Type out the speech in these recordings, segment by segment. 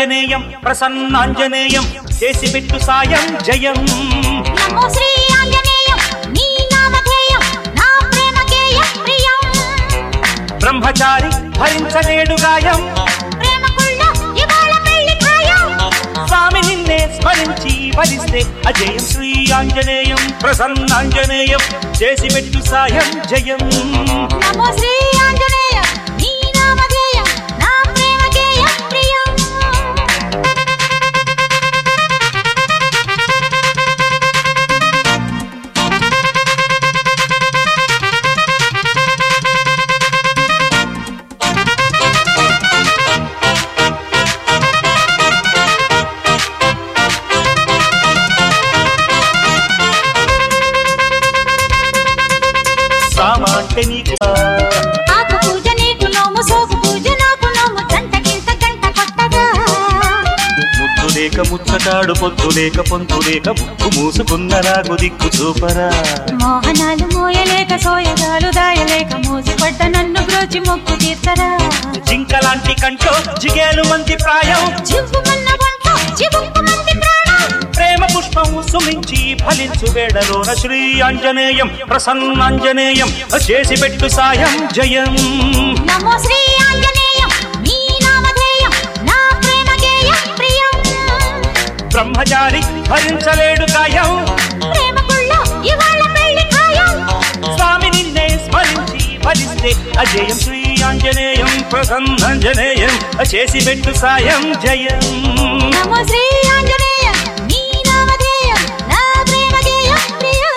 ఆంజనేయం ప్రసన్నాంజనేయం చేసి పెట్టు సాయం జయం నమో శ్రీ ఆంజనేయం నీ నామధేయం నా ప్రేమకేయ ప్రియం బ్రహ్మచారి భరించలేడు గాయం ప్రేమకుళ్ళ ఇవాళ పెళ్లి ఖాయం స్వామి నిన్నే స్మరించి భరిస్తే అజయం శ్రీ ఆంజనేయం ప్రసన్నాంజనేయం చేసి పెట్టు సాయం జయం నమో శ్రీ ఆంజనేయం నీ నామధేయం నా ప్రేమకేయ ప్రియం సామ అంటే నీకు ఆకు పూజ నీకు నోము సోకు పూజ నాకు నోము జంటకింత గంట కొట్టగా ముద్దు లేక ముచ్చటాడు పొద్దు లేక పొందు లేక ముక్కు మూసుకున్న రాగు దిక్కు చూపరా మోహనాలు మోయలేక సోయగాలు దాయలేక మోసిపడ్డ నన్ను బ్రోచి మొక్కు తీర్చరా జింకలాంటి కంటో జిగేలు మంది ప్రాయం చివ్వుమన్న వంట చివుక్కు మంది ప్రాణం ప్రేమ పుష్పం సుమించి ఫలించు వేడలోన శ్రీ ఆంజనేయం ప్రసన్నాంజనేయం చేసి పెట్టు సాయం జయం నమో శ్రీ ఆంజనేయం నీ నామధేయం నా ప్రేమగేయ ప్రియం బ్రహ్మచారి భరించలేడు గాయం ప్రేమకుళ్ళ ఇవాళ పెళ్లి ఖాయం స్వామి నిన్నే స్మరించి భరిస్తే అజయం శ్రీ ఆంజనేయం ప్రసన్నాంజనేయం చేసి పెట్టు సాయం జయం నమో శ్రీ ఆంజనేయం నీ నామధేయం నా ప్రేమగేయ ప్రియం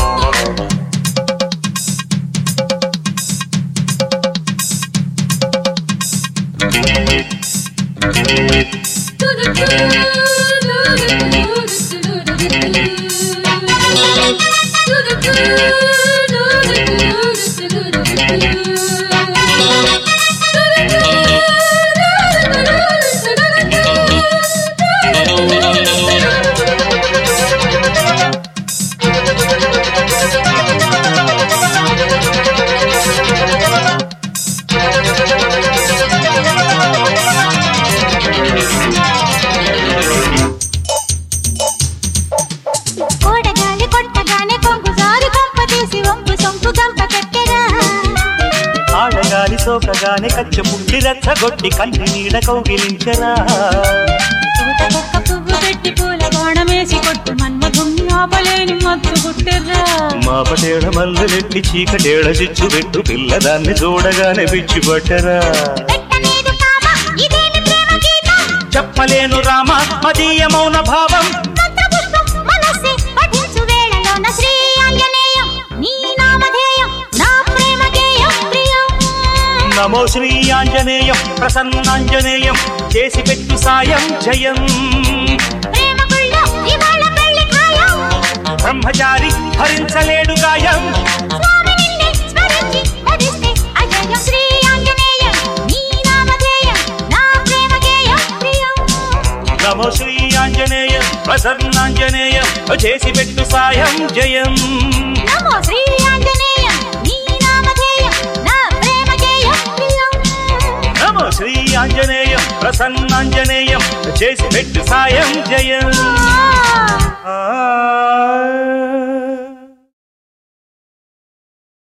కోడగాలి కొట్టగానే కొంగు జారి కొంప తీసి వంపు సొంపు గంప కట్టెరా ఆడగాలి సోకగానే కచ్చ పుట్టి రెచ్చగొట్టి కంటి నీడ కౌగిలించరా పూత కుక్క పువ్వు పెట్టి పూల బాణమేసి కొట్టు మన్మధుణ్ణి ఆపలేని మత్తు గుట్టెర్రా మా పటేడ మల్లెలెట్టి చీకటేడ చిచ్చు పెట్టు పిల్లదాన్ని చూడగానే పిచ్చి పట్టరా పెట్టలేదు కామా ఇదేమి ప్రేమ గీతం చెప్పలేను రామ మదీయ మౌన భావం మంత్రపుష్పం మనస్సే పఠించు వేళలోన శ్రీ ఆంజనేయం నీ నామధేయం నా ప్రేమ గేయం ప్రియం నమో శ్రీ ఆంజనేయం ప్రసన్నాంజనేయం చేసి పెట్టు సాయం జయం ప్రేమకుళ్ళ ఇవాళ పెళ్లి ఖాయం బ్రహ్మచారి భరించలేడు గాయం స్వామి నిన్నే స్మరించి వరిస్తే అజయం శ్రీ ఆంజనేయం నీ నామధేయం నా ప్రేమ గేయం ప్రియం నమో శ్రీ ఆంజనేయం ప్రసన్నాంజనేయం చేసి పెట్టు సాయం జయం నమో శ్రీ ఆంజనేయం నీ నామధేయం నా ప్రేమ గేయం ప్రియం నమో శ్రీ ఆంజనేయం ప్రసన్నాంజనేయం చేసి పెట్టు సాయం జయం ఆ ఆ